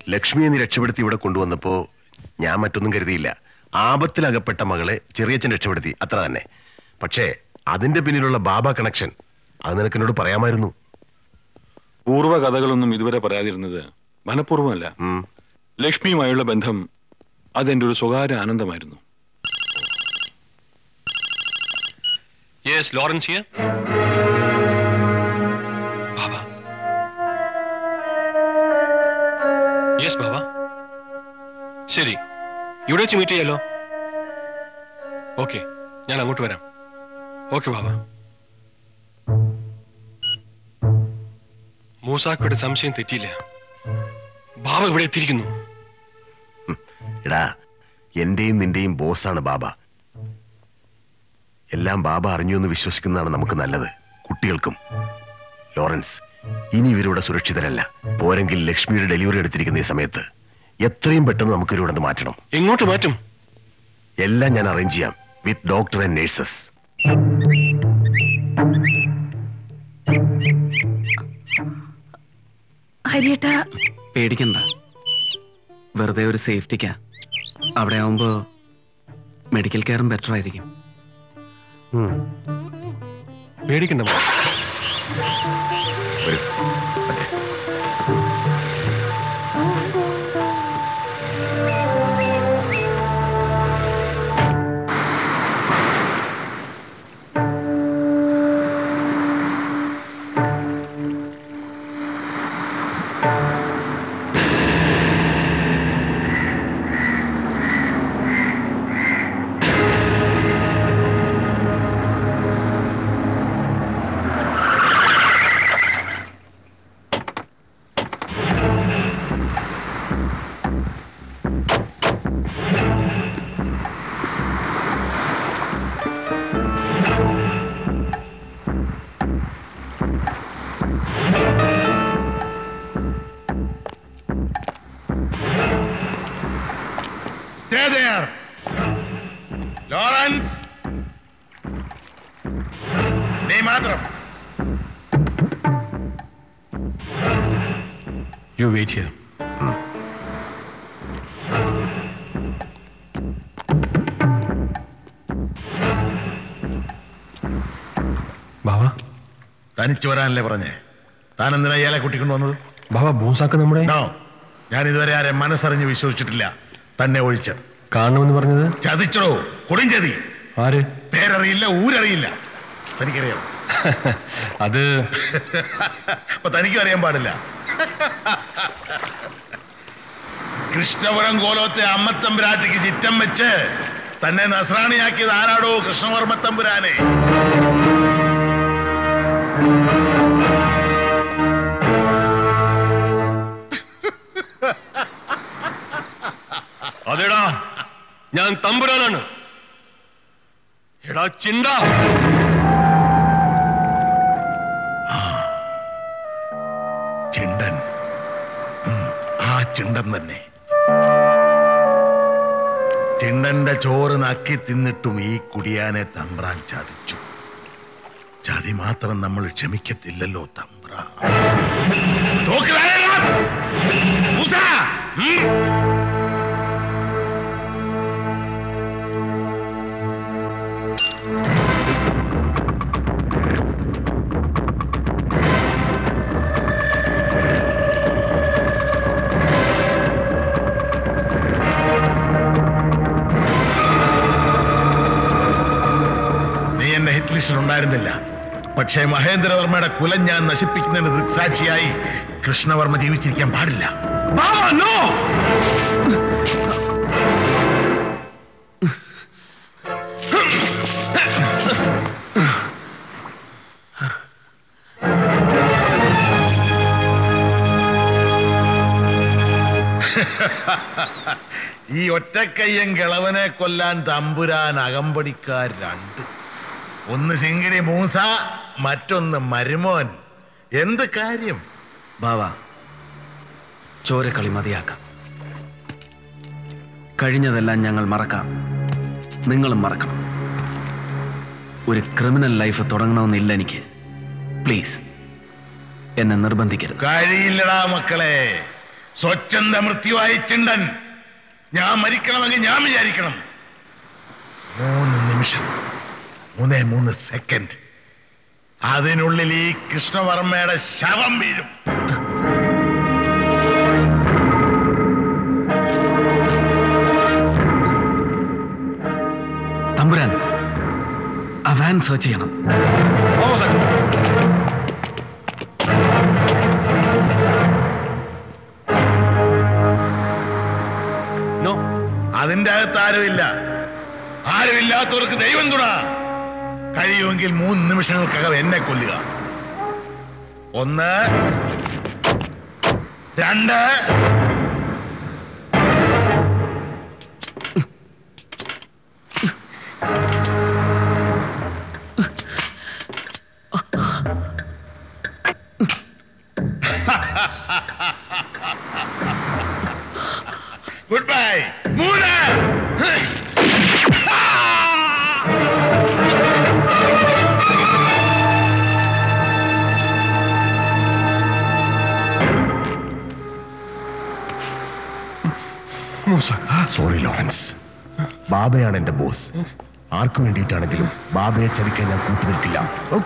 ലക്ഷ്മിയെ നീ രക്ഷപ്പെടുത്തി ഇവിടെ കൊണ്ടുവന്നപ്പോ ഞാൻ മറ്റൊന്നും കരുതിയില്ല ആപത്തിലകപ്പെട്ട മകളെ ചെറിയച്ഛൻ രക്ഷപ്പെടുത്തി അത്ര തന്നെ പക്ഷേ അതിന്റെ പിന്നിലുള്ള ബാബ കണക്ഷൻ അത് നിനക്ക് എന്നോട് പറയാമായിരുന്നു പൂർവ്വ കഥകളൊന്നും ഇതുവരെ പറയാതിരുന്നത് മനഃപൂർവ്വമല്ല ഉം. ലക്ഷ്മിയുമായുള്ള ബന്ധം അതെന്റെ ഒരു സ്വകാര്യ ആനന്ദമായിരുന്നു yes Lawrence here Baba yes Baba ശരി ഇവിടെ വെച്ച് മീറ്റ് ചെയ്യാലോ ഓക്കെ ഞാൻ അങ്ങോട്ട് വരാം ഓക്കെ ബാബ മൂസാക്കയുടെ സംശയം തെറ്റിയില്ല ബാബ ഇവിടെ എത്തിയിരിക്കുന്നു എടാ എന്റെയും നിന്റെയും ബോസാണ് ബാബ എല്ലാം ബാബ അറിഞ്ഞു എന്ന് വിശ്വസിക്കുന്നതാണ് നമുക്ക് നല്ലത് കുട്ടികൾക്കും ലോറൻസ് ഇനി ഇവരിവിടെ സുരക്ഷിതരല്ല പോരെങ്കിൽ ലക്ഷ്മിയുടെ ഡെലിവറി എടുത്തിരിക്കുന്ന ഈ സമയത്ത് എത്രയും പെട്ടെന്ന് നമുക്ക് ഇവിടെ നിന്ന് മാറ്റണം എങ്ങോട്ട് മാറ്റും എല്ലാം ഞാൻ അറേഞ്ച് ചെയ്യാം വിത്ത് ഡോക്ടർ ആൻഡ് നേഴ്സസ് ഹരിയേട്ടാ പേടിക്കണ്ട വെറുതെ ഒരു സേഫ്റ്റിക്കാ അവിടെ ആവുമ്പോ മെഡിക്കൽ കെയറും ബെറ്റർ ആയിരിക്കും പേടിക്കണ്ട ബാബ വരൂ. അതെ. Stay there. ലോറൻസ് നീ മാത്രം യു വെയിറ്റ് ഹിയർ ബാബ തനിച്ചു വരാനല്ലേ പറഞ്ഞേ താൻ എന്തിനാ ഇയാളെ കൂട്ടിക്കൊണ്ട് വന്നത് ബാബ മൂസാക്ക നമ്മുടെ നോ ഞാൻ ഇതുവരെ ആരെ മനസ്സറിഞ്ഞ് വിശ്വസിച്ചിട്ടില്ല തന്നെ ഒഴിച്ച് കാണണമെന്ന് പറഞ്ഞത് ചതിച്ചടോ കൊടുംചതി ആര് പേരറിയില്ല ഊരറിയില്ല തനിക്കറിയാം അത് അപ്പൊ തനിക്കും അറിയാൻ പാടില്ല കൃഷ്ണപുരം കോലോത്തെ അമ്മത്തമ്പുരാട്ടിക്ക് ചിറ്റം വെച്ച് തന്നെ നസ്രാണിയാക്കിയത് ആരാടോ കൃഷ്ണവർമ്മത്തമ്പുരാനെ അതെടാ ഞാൻ തമ്പുരാനാണ് എടാ ചിന്ത ചിണ്ടൻ ഉം, ആ ചിണ്ടൻ തന്നെ ചിണ്ടന്റെ ചോറ് നക്കി തിന്നിട്ടും ഈ കുടിയാനെ തമ്പ്രാൻ ചതിച്ചു ചതി മാത്രം നമ്മൾ ക്ഷമിക്കത്തില്ലല്ലോ തമ്പ്ര നീ എന്റെ ഹിറ്റ് ലിസ്റ്റിൽ ഉണ്ടായിരുന്നില്ല പക്ഷേ മഹേന്ദ്രവർമ്മയുടെ കുലം ഞാൻ നശിപ്പിക്കുന്നതിന് ദൃക്സാക്ഷിയായി കൃഷ്ണവർമ്മ ജീവിച്ചിരിക്കാൻ പാടില്ല ഈ ഒറ്റക്കയ്യൻ കിളവനെ കൊല്ലാൻ തമ്പുരാൻ അകമ്പടിക്കാർ രണ്ട് ഒന്ന് ശിങ്കിടി മൂസ മറ്റൊന്ന് മരുമോൻ എന്ത് കാര്യം ബാവ ചോരക്കളി മതിയാക്കാം കഴിഞ്ഞതെല്ലാം ഞങ്ങൾ മറക്കാം നിങ്ങളും മറക്കണം ഒരു ക്രിമിനൽ ലൈഫ് തുടങ്ങണമെന്നില്ല എനിക്ക് പ്ലീസ് എന്നെ നിർബന്ധിക്കരുത് കഴിയില്ലടാ മക്കളെ സ്വച്ഛന്ത മൃത്യുവായി ചിണ്ടൻ ഞാൻ മരിക്കണമെങ്കിൽ ഞാൻ വിചാരിക്കണം മൂന്ന് നിമിഷം മൂന്നേ മൂന്ന് സെക്കൻഡ് അതിനുള്ളിൽ ഈ കൃഷ്ണവർമ്മയുടെ ശവം വീഴും തമ്പുരാൻ ആ വാൻ സെർച്ച് ചെയ്യണം നോ അതിന്റെ അകത്ത് ആരുമില്ല ആരുമില്ലാത്തവർക്ക് ദൈവം തുണ കഴിയുമെങ്കിൽ മൂന്ന് നിമിഷങ്ങൾക്കകം എന്നെ കൊല്ലുക ഒന്ന് രണ്ട് ഗുഡ് ബൈ മൂന്ന് സോറി ലോറൻസ് ബാബയാണ് എന്റെ ബോസ് ആർക്കു വേണ്ടിയിട്ടാണെങ്കിലും ബാബയെ ചതിക്കാൻ ഞാൻ കൂട്ടുനിൽക്കില്ല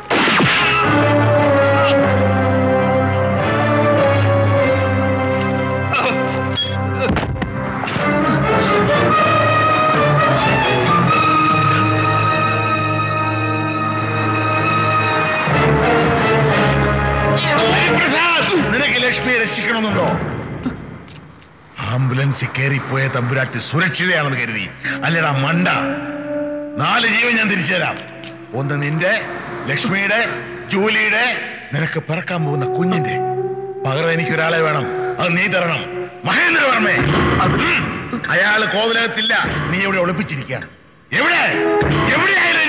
പ്രസാദ് നിനക്ക് ലക്ഷ്മിയെ രക്ഷിക്കണമെന്നുണ്ടോ ആംബുലൻസിൽ കയറിപ്പോയ തമ്പുരാട്ടി സുരക്ഷിതയാണെന്ന് കരുതി അല്ലടാ മണ്ട നാല് ജീവൻ ഞാൻ തിരിച്ചു തരാം ഒന്ന് നിന്റെ ലക്ഷ്മിയുടെ ജൂലിയുടെ നിനക്ക് പിറക്കാൻ പോകുന്ന കുഞ്ഞിന്റെ പകരം എനിക്ക് ഒരാളെ വേണം അത് നീ തരണം മഹേന്ദ്രവർമ്മേ അയാള് കോവിലകത്തില്ല നീ എവിടെ ഒളിപ്പിച്ചിരിക്കുകയാണ് എവിടെ എവിടെയായാലും